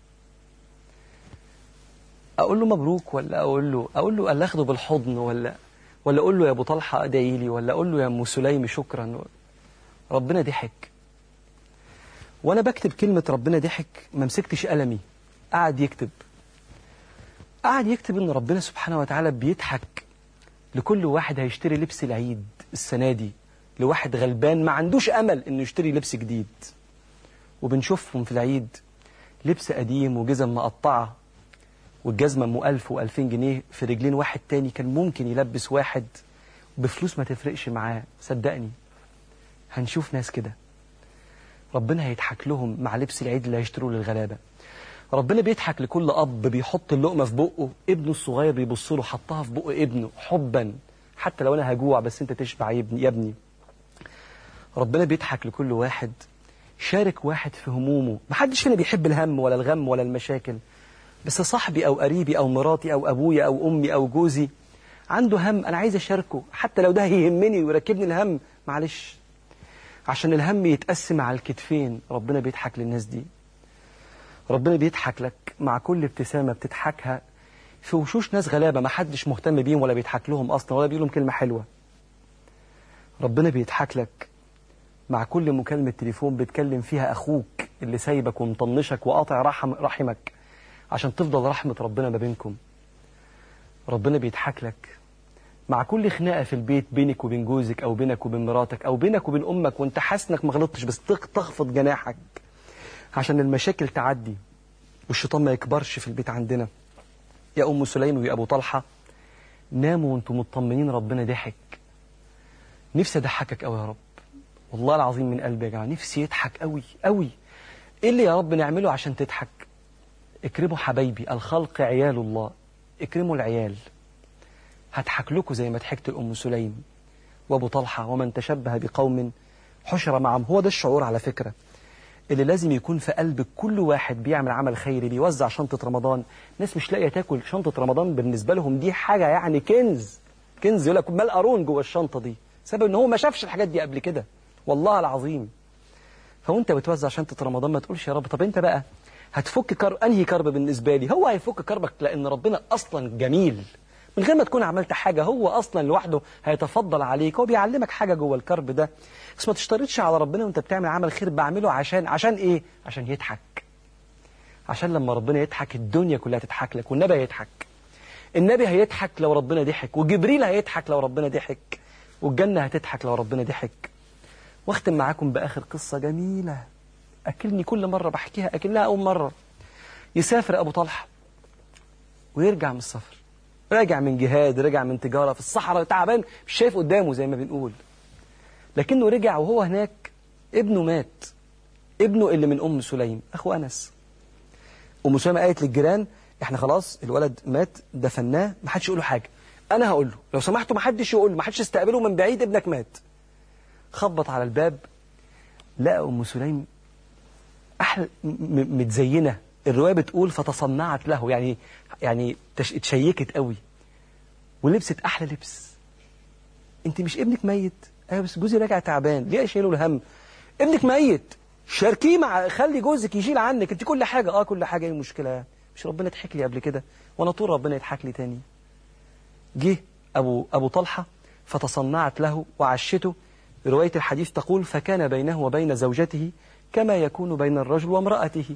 أقول له مبروك ولا أقول له أقول له قال أخده بالحضن ولا ولا أقول له يا أبو طلحة أدعي لي ولا أقول له يا أم سليم شكرا ربنا ضحك وأنا بكتب كلمة ربنا ضحك ما مسكتش قلمي قعد يكتب قعد يكتب ان ربنا سبحانه وتعالى بيضحك لكل واحد هيشتري لبس العيد السنة دي لواحد غلبان ما عندوش أمل انه يشتري لبس جديد وبنشوفهم في العيد لبس قديم وجزم مقطعة والجزمة ام 1000 و2000 جنيه في رجلين واحد تاني كان ممكن يلبس واحد بفلوس ما تفرقش معاه صدقني هنشوف ناس كده ربنا هيضحك لهم مع لبس العيد اللي هيشتروه للغلابة ربنا بيضحك لكل أب بيحط اللقمة في بقه ابنه الصغير بيبص له حطها في بق ابنه حبا حتى لو أنا هجوع بس أنت تشبع يا ابني, يا ابني ربنا بيضحك لكل واحد شارك واحد في همومه محدش فينا بيحب الهم ولا الغم ولا المشاكل بس صاحبي أو قريبي أو مراتي أو أبويا أو أمي أو جوزي عنده هم أنا عايز أشاركه حتى لو ده هيهمني ويركبني الهم معلش عشان الهم يتقسم على الكتفين ربنا بيضحك للناس دي ربنا بيضحك لك مع كل ابتسامة بتضحكها في وشوش ناس غلابة ما حدش مهتم بيهم ولا بيضحك لهم أصلا ولا بيقول لهم كلمة حلوة ربنا بيضحك لك مع كل مكالمة تليفون بتكلم فيها أخوك اللي سايبك ومطنشك وقاطع رحم رحمك عشان تفضل رحمة ربنا ما بينكم ربنا بيضحك لك مع كل خناقة في البيت بينك وبين جوزك أو بينك وبين مراتك أو بينك وبين أمك وأنت حاسس إنك ما غلطتش بس تخ- تخفض جناحك عشان المشاكل تعدي والشيطان ما يكبرش في البيت عندنا يا أم سليم ويا أبو طلحة ناموا وانتم مطمنين ربنا ضحك نفسي أضحكك أوي يا رب والله العظيم من قلبي يا جماعة نفسي يضحك أوي أوي إيه اللي يا رب نعمله عشان تضحك اكرموا حبايبي الخلق عيال الله اكرموا العيال هضحك لكم زي ما ضحكت لأم سليم وأبو طلحة ومن تشبه بقوم حشر معهم هو ده الشعور على فكرة اللي لازم يكون في قلب كل واحد بيعمل عمل خيري بيوزع شنطة رمضان ناس مش لاقية تاكل شنطة رمضان بالنسبة لهم دي حاجة يعني كنز كنز يقول لك مال قارون جوه الشنطة دي سبب ان هو ما شافش الحاجات دي قبل كده والله العظيم فوانت بتوزع شنطة رمضان ما تقولش يا رب طب انت بقى هتفك كرب انهي كرب بالنسبة لي هو هيفك كربك لان ربنا اصلا جميل من غير ما تكون عملت حاجة هو اصلا لوحده هيتفضل عليك هو بيعلمك حاجة جوه الكرب ده بس ما تشترطش على ربنا وانت بتعمل عمل خير بعمله عشان عشان ايه عشان يضحك عشان لما ربنا يضحك الدنيا كلها تضحك لك والنبي هيضحك النبي هيضحك لو ربنا ضحك وجبريل هيضحك لو ربنا ضحك والجنة هتضحك لو ربنا ضحك واختم معاكم بآخر قصة جميلة أكلني كل مرة بحكيها أكلها أول مرة يسافر أبو طلحة ويرجع من السفر راجع من جهاد راجع من تجارة في الصحراء تعبان مش شايف قدامه زي ما بنقول لكنه رجع وهو هناك ابنه مات ابنه اللي من أم سليم أخو أنس أم سليم قالت للجيران احنا خلاص الولد مات دفناه ما حدش يقول له حاجة أنا هقول له لو سمحتوا ما حدش يقول له ما حدش يستقبله من بعيد ابنك مات خبط على الباب لقى أم سليم أحلى م- متزينة الرواية بتقول فتصنعت له يعني يعني تش- اتشيكت قوي ولبست أحلى لبس أنت مش ابنك ميت أيوة بس جوزي راجع تعبان ليه شايله الهم ابنك ميت شاركيه مع خلي جوزك يشيل عنك انت كل حاجة اه كل حاجة ايه المشكلة يعني مش ربنا يضحك لي قبل كده وانا طول ربنا يضحك لي تاني جه أبو, أبو طلحة فتصنعت له وعشته رواية الحديث تقول فكان بينه وبين زوجته كما يكون بين الرجل وامرأته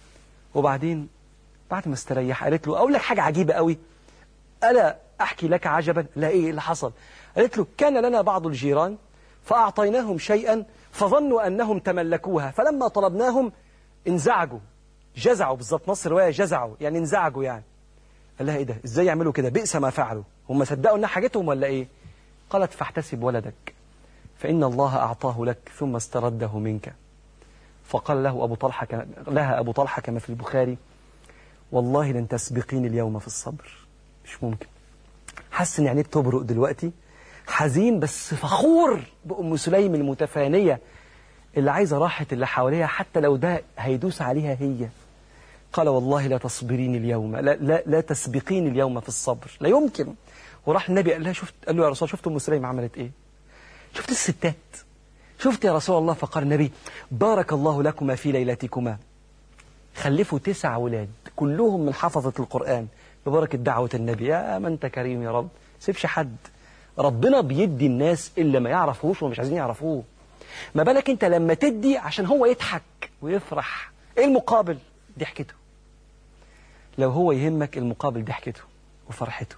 وبعدين بعد ما استريح قالت له أقول لك حاجة عجيبة قوي ألا أحكي لك عجبا لا إيه اللي حصل قالت له كان لنا بعض الجيران فأعطيناهم شيئا فظنوا أنهم تملكوها فلما طلبناهم انزعجوا جزعوا بالظبط نص رواية جزعوا يعني انزعجوا يعني قال لها ايه ده ازاي يعملوا كده بئس ما فعلوا هم صدقوا انها حاجتهم ولا ايه قالت فاحتسب ولدك فإن الله أعطاه لك ثم استرده منك فقال له أبو طلحة ك- لها أبو طلحة كما في البخاري والله لن تسبقيني اليوم في الصبر مش ممكن حاسس ان عينيه بتبرق دلوقتي حزين بس فخور بأم سليم المتفانية اللي عايزة راحة اللي حواليها حتى لو ده هيدوس عليها هي قال والله لا تصبرين اليوم لا, لا, لا تسبقين اليوم في الصبر لا يمكن وراح النبي قال لها شفت قال له يا رسول الله شفت ام سليم عملت ايه شفت الستات شفت يا رسول الله فقال النبي بارك الله لكما في ليلتكما خلفوا تسع ولاد كلهم من حفظة القرآن ببركة دعوة النبي يا ما انت كريم يا رب سيبش حد ربنا بيدي الناس اللي ما يعرفوش ومش عايزين يعرفوه ما بالك انت لما تدي عشان هو يضحك ويفرح ايه المقابل ضحكته لو هو يهمك المقابل ضحكته وفرحته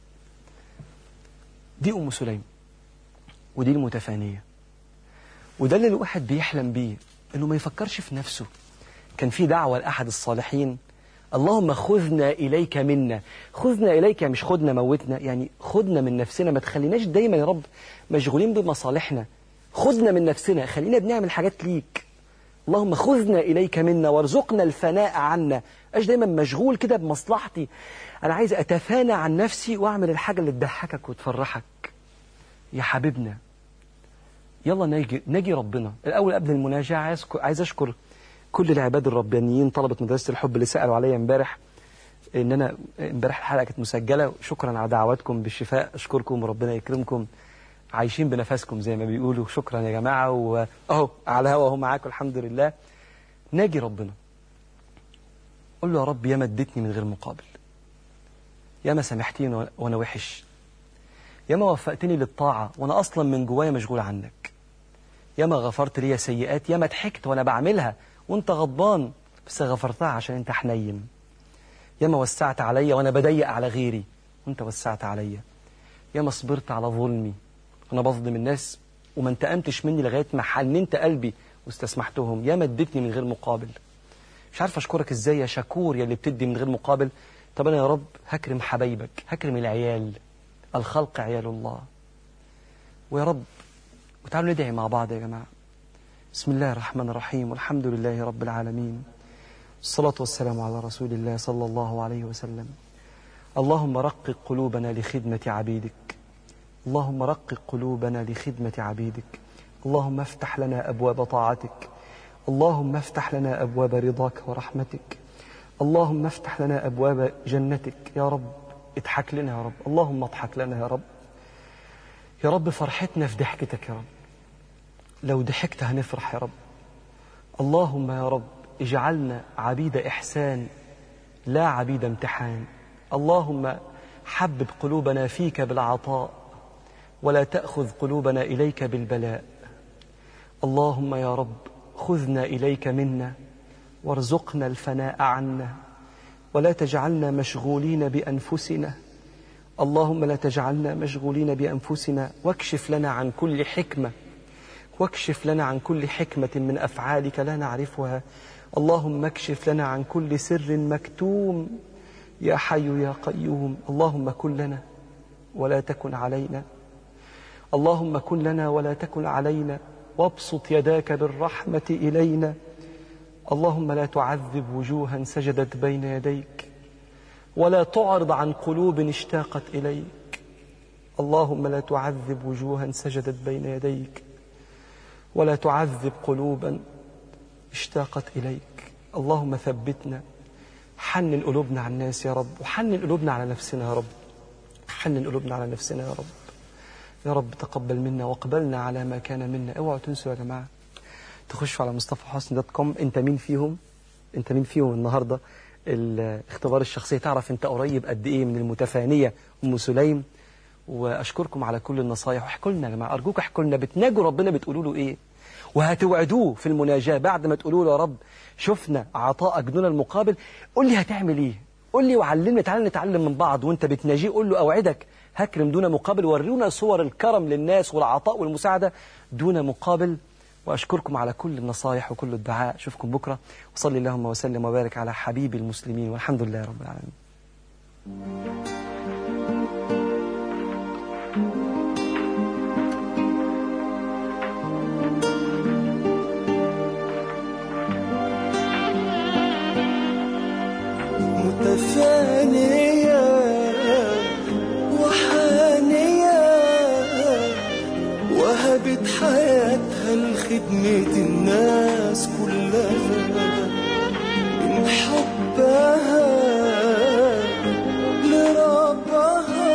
دي أم سليم ودي المتفانية وده اللي الواحد بيحلم بيه انه ما يفكرش في نفسه كان في دعوة لأحد الصالحين اللهم خذنا إليك منا خذنا إليك مش خذنا موتنا يعني خذنا من نفسنا ما تخليناش دايما يا رب مشغولين بمصالحنا خذنا من نفسنا خلينا بنعمل حاجات ليك اللهم خذنا إليك منا وارزقنا الفناء عنا أش دايما مشغول كده بمصلحتي أنا عايز أتفانى عن نفسي وأعمل الحاجة اللي تضحكك وتفرحك يا حبيبنا يلا نجي, نجي ربنا الأول قبل المناجاة عايز, عايز أشكر كل العباد الربانيين طلبة مدرسة الحب اللي سألوا عليا امبارح ان انا امبارح الحلقه كانت مسجله شكرا على دعواتكم بالشفاء اشكركم وربنا يكرمكم عايشين بنفسكم زي ما بيقولوا شكرا يا جماعه واهو على هوا اهو معاكم الحمد لله ناجي ربنا قول له يا رب يا ما اديتني من غير مقابل يا ما سامحتني وأنا وحش يا ما وفقتني للطاعة وأنا أصلا من جوايا مشغول عنك يا ما غفرت لي سيئات يا ما ضحكت وأنا بعملها وأنت غضبان بس غفرتها عشان أنت حنين يا ما وسعت عليا وأنا بضيق على غيري وأنت وسعت عليا يا ما صبرت على ظلمي أنا بظلم الناس وما انتقمتش مني لغاية ما حننت قلبي واستسمحتهم يا ما اديتني من غير مقابل مش عارف أشكرك إزاي يا شكور يا اللي بتدي من غير مقابل طب أنا يا رب هكرم حبايبك هكرم العيال الخلق عيال الله ويا رب وتعالوا ندعي مع بعض يا جماعة بسم الله الرحمن الرحيم والحمد لله رب العالمين الصلاة والسلام على رسول الله صلى الله عليه وسلم اللهم رقق قلوبنا لخدمة عبيدك اللهم رقق قلوبنا لخدمة عبيدك اللهم افتح لنا أبواب طاعتك اللهم افتح لنا أبواب رضاك ورحمتك اللهم افتح لنا أبواب جنتك يا رب اضحك لنا يا رب اللهم اضحك لنا يا رب يا رب فرحتنا في ضحكتك يا رب لو ضحكت هنفرح يا رب اللهم يا رب اجعلنا عبيد إحسان لا عبيد امتحان اللهم حبب قلوبنا فيك بالعطاء ولا تأخذ قلوبنا إليك بالبلاء اللهم يا رب خذنا إليك منا وارزقنا الفناء عنا ولا تجعلنا مشغولين بأنفسنا اللهم لا تجعلنا مشغولين بأنفسنا واكشف لنا عن كل حكمة واكشف لنا عن كل حكمة من أفعالك لا نعرفها اللهم اكشف لنا عن كل سر مكتوم يا حي يا قيوم اللهم كن لنا ولا تكن علينا اللهم كن لنا ولا تكن علينا وابسط يداك بالرحمة إلينا اللهم لا تعذب وجوها سجدت بين يديك ولا تعرض عن قلوب اشتاقت إليك اللهم لا تعذب وجوها سجدت بين يديك ولا تعذب قلوبا اشتاقت إليك اللهم ثبتنا حنن قلوبنا على الناس يا رب وحنن قلوبنا على نفسنا يا رب حنن قلوبنا على نفسنا يا رب يا رب تقبل منا واقبلنا على ما كان منا اوعوا تنسوا يا جماعة تخشوا على مصطفى حسن دوت كوم انت مين فيهم انت مين فيهم النهاردة الاختبار الشخصية تعرف انت قريب قد ايه من المتفانية ام سليم واشكركم على كل النصايح واحكوا لنا يا جماعة ارجوك احكوا لنا بتناجوا ربنا بتقولوا له ايه وهتوعدوه في المناجاة بعد ما تقولوا له يا رب شفنا عطاءك دون المقابل قول لي هتعمل ايه قول لي وعلمني تعالى نتعلم من بعض وانت بتناجيه قول له اوعدك هكرم دون مقابل ورينا صور الكرم للناس والعطاء والمساعدة دون مقابل وأشكركم على كل النصائح وكل الدعاء أشوفكم بكرة وصلي اللهم وسلم وبارك على حبيب المسلمين والحمد لله رب العالمين متفانية وحانية وهبت حياتها لخدمة الناس كلها من حبها لربها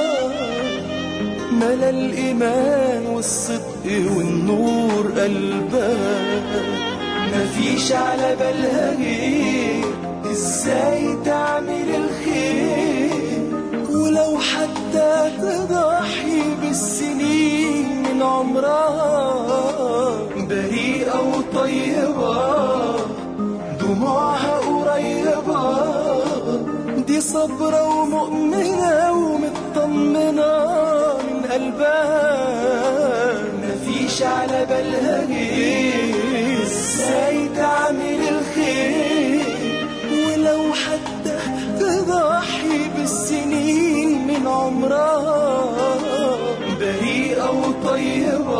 ملا الإيمان والصدق والنور قلبها مفيش على بالها غير ازاي تعمل الخير ولو حتى تضحي بالسنين من عمرها بريئة وطيبة دموعها قريبة دي صبرة ومؤمنة ومطمنة من قلبها مفيش على بالها غير ازاي تعمل الخير ولو حتى تضحي بالسنين من عمرها بريئة وطيبة